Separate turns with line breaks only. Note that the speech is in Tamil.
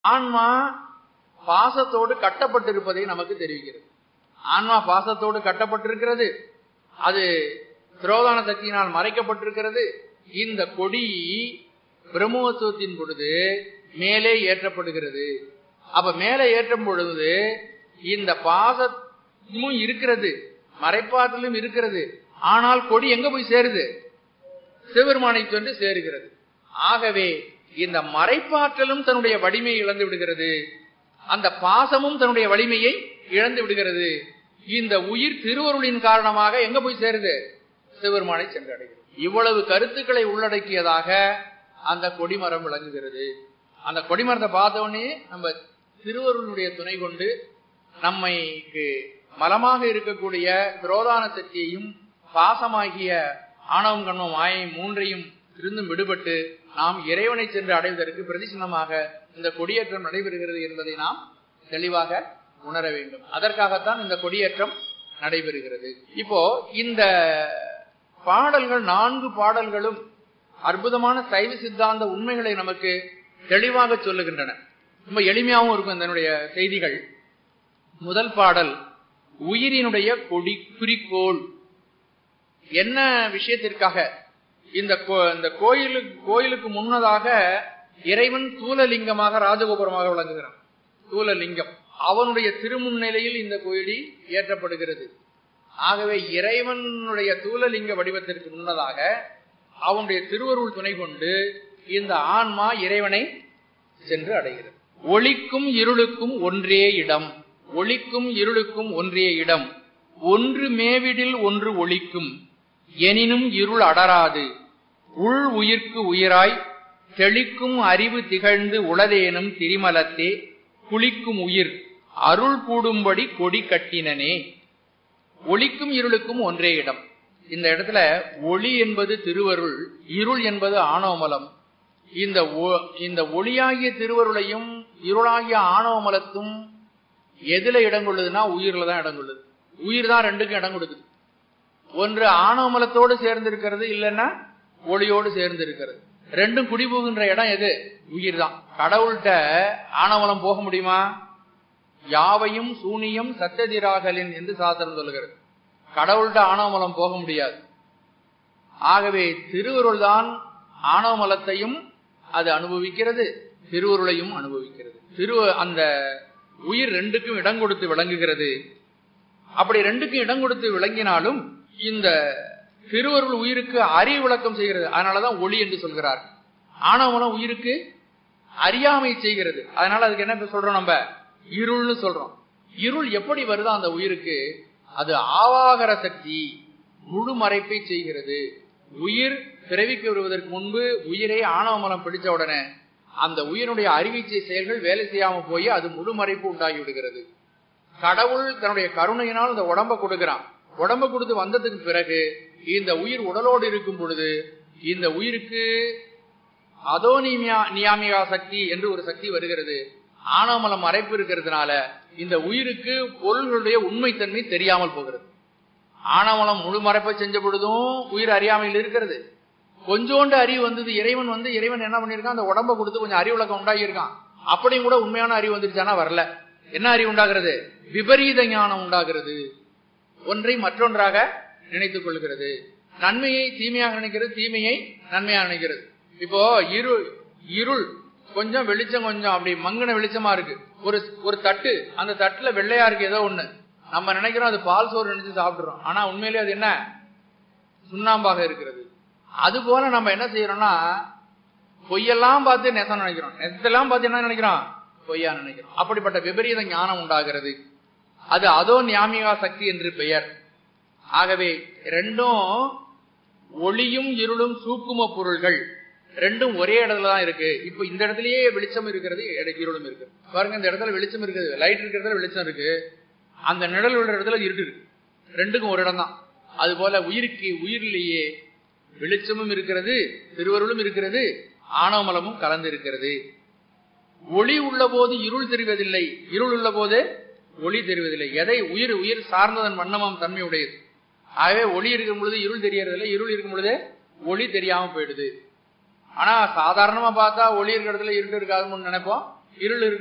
ஆன்மா பாசத்தோடு கட்டப்பட்டிருப்பதை நமக்கு தெரிவிக்கிறது ஆன்மா பாசத்தோடு கட்டப்பட்டிருக்கிறது அது திரோதான சக்தியினால் மறைக்கப்பட்டிருக்கிறது இந்த கொடி பிரம்மோத்சவத்தின் பொழுது மேலே ஏற்றப்படுகிறது அப்ப மேலே ஏற்றும் பொழுது இந்த பாசமும் இருக்கிறது மறைப்பாற்றலும் இருக்கிறது ஆனால் கொடி எங்க போய் சேருது சிவபெருமானை சென்று சேருகிறது ஆகவே இந்த மறைப்பாற்றலும் தன்னுடைய வலிமையை இழந்து விடுகிறது அந்த பாசமும் தன்னுடைய வலிமையை இழந்து விடுகிறது இந்த உயிர் திருவருளின் காரணமாக எங்க போய் சேருது சிவபெருமானை சென்றடைகிறது இவ்வளவு கருத்துக்களை உள்ளடக்கியதாக அந்த கொடிமரம் விளங்குகிறது அந்த கொடிமரத்தை பார்த்த உடனே நம்ம திருவருளுடைய துணை கொண்டு நம்மைக்கு மலமாக இருக்கக்கூடிய துரோதான சக்தியையும் பாசமாகிய ஆணவம் கண்மம் மாயை மூன்றையும் இருந்தும் விடுபட்டு நாம் இறைவனை சென்று அடைவதற்கு பிரதிசின்னமாக இந்த கொடியேற்றம் நடைபெறுகிறது என்பதை நாம் தெளிவாக உணர வேண்டும் அதற்காகத்தான் இந்த கொடியேற்றம் நடைபெறுகிறது இப்போ இந்த பாடல்கள் நான்கு பாடல்களும் அற்புதமான சைவ சித்தாந்த உண்மைகளை நமக்கு தெளிவாக சொல்லுகின்றன ரொம்ப எளிமையாகவும் இருக்கும் இதனுடைய செய்திகள் முதல் பாடல் உயிரினுடைய கொடி குறிக்கோள் என்ன விஷயத்திற்காக இந்த இந்த கோயிலுக்கு கோயிலுக்கு முன்னதாக இறைவன் தூலலிங்கமாக ராஜகோபுரமாக விளங்குகிறான் தூலலிங்கம் அவனுடைய திருமுன்னிலையில் இந்த கோயிலி ஏற்றப்படுகிறது ஆகவே இறைவனுடைய தூலலிங்க வடிவத்திற்கு முன்னதாக அவனுடைய திருவருள் துணை கொண்டு இந்த ஆன்மா இறைவனை சென்று அடைகிறது ஒளிக்கும் இருளுக்கும் ஒன்றே இடம் ஒளிக்கும் இருளுக்கும் ஒன்றே இடம் ஒன்று மேவிடில் ஒன்று ஒளிக்கும் எனினும் இருள் அடராது உள் உயிர்க்கு உயிராய் தெளிக்கும் அறிவு திகழ்ந்து உளதேனும் திரிமலத்தே குளிக்கும் உயிர் அருள் கூடும்படி கொடி கட்டினனே ஒளிக்கும் இருளுக்கும் ஒன்றே இடம் இந்த இடத்துல ஒளி என்பது திருவருள் இருள் என்பது ஆணவமலம் இந்த இந்த ஒளியாகிய திருவருளையும் இருளாகிய ஆணவமலத்தும் எதுல இடம் கொள்ளுதுன்னா உயிர்ல தான் இடம் கொள்ளுது உயிர் தான் ரெண்டுக்கும் இடம் கொடுக்குது ஒன்று ஆணவமலத்தோடு சேர்ந்து இருக்கிறது இல்லைன்னா ஒளியோடு சேர்ந்து இருக்கிறது ரெண்டும் குடிபோகின்ற இடம் எது உயிர் தான் கடவுள்கிட்ட ஆணவமலம் போக முடியுமா யாவையும் சூனியம் சத்ததிராகலின் என்று சாஸ்திரம் சொல்லுகிறது கடவுள்கிட்ட ஆணவமலம் போக முடியாது ஆகவே திருவருள் தான் ஆணவமலத்தையும் அது அனுபவிக்கிறது திருவருளையும் அனுபவிக்கிறது திரு அந்த உயிர் ரெண்டுக்கும் இடம் கொடுத்து விளங்குகிறது அப்படி ரெண்டுக்கும் இடம் கொடுத்து விளங்கினாலும் இந்த திருவருள் உயிருக்கு அறி விளக்கம் செய்கிறது அதனாலதான் ஒளி என்று சொல்கிறார் ஆணவமலம் உயிருக்கு அறியாமை செய்கிறது அதனால அதுக்கு என்ன சொல்றோம் நம்ம இருள்னு சொல்றோம் இருள் எப்படி வருதோ அந்த உயிருக்கு அது ஆவாகர சக்தி முழு மறைப்பை செய்கிறது உயிர் பிறவிக்கு வருவதற்கு முன்பு உயிரை ஆணவமலம் பிடிச்ச உடனே அந்த உயிரினுடைய அறிவிச்சை செயல்கள் வேலை செய்யாம போய் அது முழு மறைப்பு உண்டாகி விடுகிறது கடவுள் தன்னுடைய கருணையினால் இந்த உடம்ப கொடுக்கிறான் உடம்ப கொடுத்து வந்ததுக்கு பிறகு இந்த உயிர் உடலோடு இருக்கும் பொழுது இந்த உயிருக்கு அதோனிமியா நியாமியா சக்தி என்று ஒரு சக்தி வருகிறது ஆணவமலம் மறைப்பு இருக்கிறதுனால இந்த உயிருக்கு பொருள்களுடைய உண்மைத்தன்மை தெரியாமல் போகிறது ஆணவமலம் முழு மறைப்பை செஞ்ச பொழுதும் உயிர் அறியாமையில் இருக்கிறது கொஞ்சோண்டு அறிவு வந்தது இறைவன் வந்து இறைவன் என்ன பண்ணிருக்கான் அந்த உடம்ப கொடுத்து கொஞ்சம் அறிவு விளக்கம் உண்டாகி இருக்கான் அப்படியும் கூட உண்மையான அறிவு வந்துருச்சானா வரல என்ன அறிவு உண்டாகிறது விபரீத ஞானம் உண்டாகிறது ஒன்றை மற்றொன்றாக நினைத்துக் கொள்கிறது நன்மையை தீமையாக நினைக்கிறது தீமையை நன்மையாக நினைக்கிறது இப்போ இருள் இருள் கொஞ்சம் வெளிச்சம் கொஞ்சம் அப்படி மங்கின வெளிச்சமா இருக்கு ஒரு ஒரு தட்டு அந்த தட்டுல வெள்ளையா இருக்கு ஏதோ ஒண்ணு நம்ம நினைக்கிறோம் அது பால் சோறு நினைச்சு சாப்பிடுறோம் ஆனா உண்மையிலேயே அது என்ன சுண்ணாம்பாக இருக்கிறது அது போல நம்ம என்ன செய்யறோம்னா பொய்யெல்லாம் பார்த்து நெசம் நினைக்கிறோம் நெசத்தெல்லாம் பார்த்து என்ன நினைக்கிறோம் பொய்யா நினைக்கிறோம் அப்படிப்பட்ட விபரீத ஞானம் உண்டாகிறது அது அதோ ஞாமிகா சக்தி என்று பெயர் ஆகவே ரெண்டும் ஒளியும் இருளும் சூக்கும பொருள்கள் ரெண்டும் ஒரே இடத்துல தான் இருக்கு இப்ப இந்த இடத்துலயே வெளிச்சம் இருக்கிறது இருளும் இருக்கு பாருங்க இந்த இடத்துல வெளிச்சம் இருக்குது லைட் இருக்கிறதுல வெளிச்சம் இருக்கு அந்த நிழல் உள்ள இடத்துல இருட்டு இருக்கு ரெண்டுக்கும் ஒரு இடம் தான் அது போல உயிருக்கு உயிரிலேயே வெளிச்சமும் இருக்கிறது திருவருளும் இருக்கிறது ஆணவமலமும் கலந்து இருக்கிறது ஒளி உள்ள போது இருள் தெரிவதில்லை இருள் உள்ள போது ஒளி தெரிவதில்லை எதை உயிர் உயிர் சார்ந்ததன் வண்ணமாம் தன்மை உடையது ஆகவே ஒளி இருக்கும் பொழுது இருள் தெரியறதில்லை இருள் இருக்கும் பொழுது ஒளி தெரியாம போயிடுது ஆனா சாதாரணமா பார்த்தா ஒளி இருக்கிற இடத்துல இருட்டு இருக்காதுன்னு நினைப்போம் இருள்